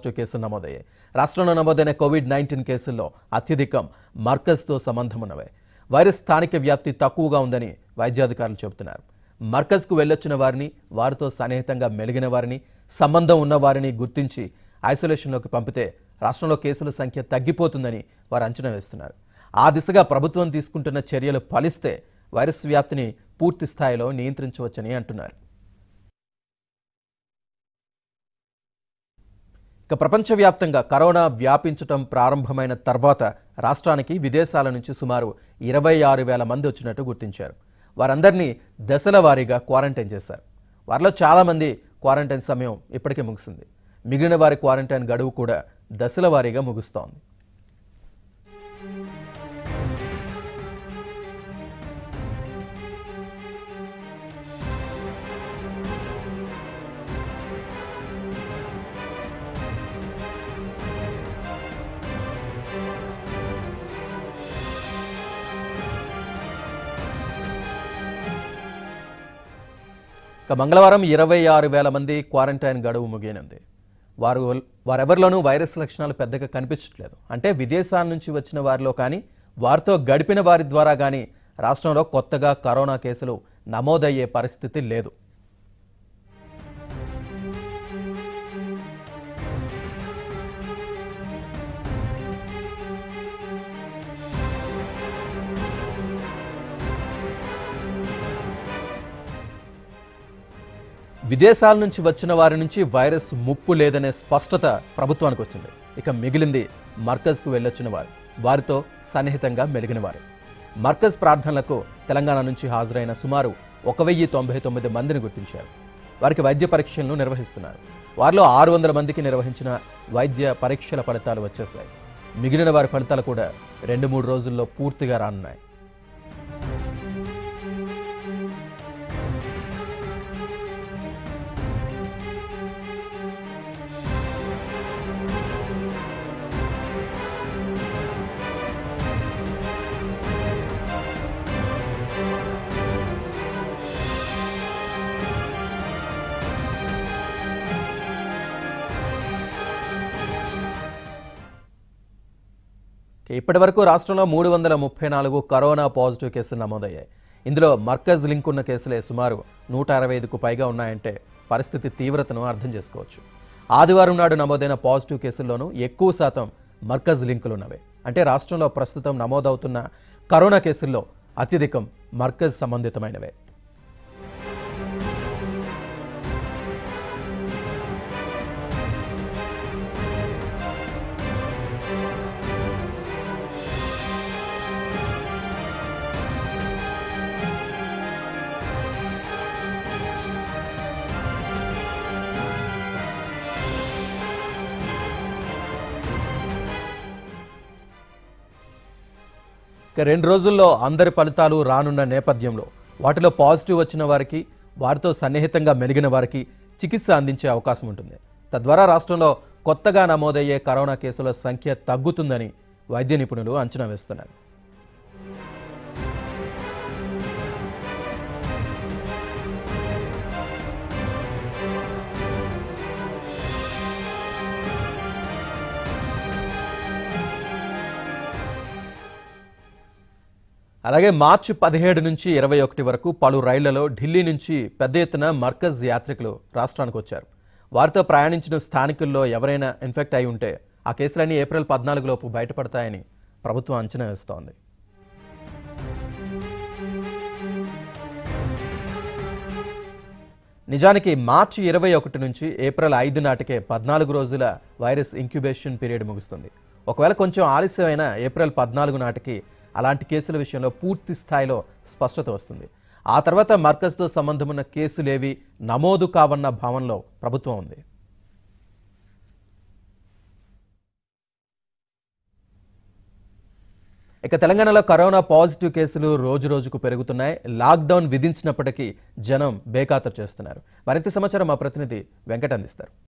positive కేసులు నమోదయ్యాయి రాష్ట్రంలో నమోదైన కోవిడ్ నైన్టీన్ కేసుల్లో అత్యధికం మర్కజ్తో సంబంధం ఉన్నవే వైరస్ స్థానిక వ్యాప్తి తక్కువగా ఉందని వైద్యాధికారులు చెబుతున్నారు మర్కజ్కు వెళ్ళొచ్చిన వారిని వారితో సన్నిహితంగా మెలిగిన వారిని సంబంధం ఉన్న వారిని గుర్తించి ఐసోలేషన్లోకి పంపితే రాష్ట్రంలో కేసుల సంఖ్య తగ్గిపోతుందని వారు అంచనా వేస్తున్నారు ఆ దిశగా ప్రభుత్వం తీసుకుంటున్న చర్యలు ఫలిస్తే వైరస్ వ్యాప్తిని పూర్తి స్థాయిలో నియంత్రించవచ్చని అంటున్నారు ఇక ప్రపంచవ్యాప్తంగా కరోనా వ్యాపించటం ప్రారంభమైన తర్వాత రాష్ట్రానికి విదేశాల నుంచి సుమారు ఇరవై ఆరు వేల మంది వచ్చినట్టు గుర్తించారు వారందరినీ దశల వారీగా క్వారంటైన్ చేశారు వారిలో చాలామంది క్వారంటైన్ సమయం ఇప్పటికే ముగిసింది మిగిలిన వారి క్వారంటైన్ గడువు కూడా దశల వారీగా ముగుస్తోంది ఇక మంగళవారం ఇరవై ఆరు వేల మంది క్వారంటైన్ గడువు ముగియనుంది వారు వారెవరిలోనూ వైరస్ లక్షణాలు పెద్దగా కనిపించట్లేదు అంటే విదేశాల నుంచి వచ్చిన వారిలో కానీ వారితో గడిపిన వారి ద్వారా కానీ రాష్ట్రంలో కొత్తగా కరోనా కేసులు నమోదయ్యే పరిస్థితి లేదు విదేశాల నుంచి వచ్చిన వారి నుంచి వైరస్ ముప్పు లేదనే స్పష్టత ప్రభుత్వానికి వచ్చింది ఇక మిగిలింది మర్కజ్కు వెళ్ళొచ్చిన వారు వారితో సన్నిహితంగా మెలిగిన వారు మర్కజ్ ప్రార్థనలకు తెలంగాణ నుంచి హాజరైన సుమారు ఒక వెయ్యి తొంభై తొమ్మిది మందిని గుర్తించారు వారికి వైద్య పరీక్షలను నిర్వహిస్తున్నారు వారిలో ఆరు వందల మందికి నిర్వహించిన వైద్య పరీక్షల ఫలితాలు వచ్చేశాయి మిగిలిన వారి ఫలితాలు కూడా రెండు మూడు రోజుల్లో పూర్తిగా రానున్నాయి ఇప్పటి వరకు రాష్ట్రంలో మూడు వందల ముప్పై నాలుగు కరోనా పాజిటివ్ కేసులు నమోదయ్యాయి ఇందులో మర్కజ్ లింక్ ఉన్న కేసులే సుమారు నూట అరవై ఐదుకు పైగా ఉన్నాయంటే పరిస్థితి తీవ్రతను అర్థం చేసుకోవచ్చు ఆదివారం నాడు నమోదైన పాజిటివ్ కేసుల్లోనూ ఎక్కువ శాతం మర్కజ్ లింకులు ఉన్నవే అంటే రాష్ట్రంలో ప్రస్తుతం నమోదవుతున్న కరోనా కేసుల్లో అత్యధికం మర్కజ్ సంబంధితమైనవే ఇక రెండు రోజుల్లో అందరి ఫలితాలు రానున్న నేపథ్యంలో వాటిలో పాజిటివ్ వచ్చిన వారికి వారితో సన్నిహితంగా మెలిగిన వారికి చికిత్స అందించే అవకాశం ఉంటుంది తద్వారా రాష్ట్రంలో కొత్తగా నమోదయ్యే కరోనా కేసుల సంఖ్య తగ్గుతుందని వైద్య నిపుణులు అంచనా వేస్తున్నారు అలాగే మార్చి పదిహేడు నుంచి ఇరవై ఒకటి వరకు పలు రైళ్లలో ఢిల్లీ నుంచి పెద్ద ఎత్తున మర్కజ్ యాత్రికులు రాష్ట్రానికి వచ్చారు వారితో ప్రయాణించిన స్థానికుల్లో ఎవరైనా ఇన్ఫెక్ట్ అయి ఉంటే ఆ కేసులన్నీ ఏప్రిల్ పద్నాలుగులోపు బయటపడతాయని ప్రభుత్వం అంచనా వేస్తోంది నిజానికి మార్చి ఇరవై ఒకటి నుంచి ఏప్రిల్ ఐదు నాటికే పద్నాలుగు రోజుల వైరస్ ఇంక్యుబేషన్ పీరియడ్ ముగుస్తుంది ఒకవేళ కొంచెం ఆలస్యమైన ఏప్రిల్ పద్నాలుగు నాటికి అలాంటి కేసుల విషయంలో పూర్తి స్థాయిలో స్పష్టత వస్తుంది ఆ తర్వాత మర్కజ్తో సంబంధం ఉన్న కేసులేవి నమోదు కావన్న భావనలో ప్రభుత్వం ఉంది ఇక తెలంగాణలో కరోనా పాజిటివ్ కేసులు రోజు రోజుకు పెరుగుతున్నాయి లాక్డౌన్ విధించినప్పటికీ జనం బేఖాతరు చేస్తున్నారు మరింత సమాచారం మా ప్రతినిధి వెంకట అందిస్తారు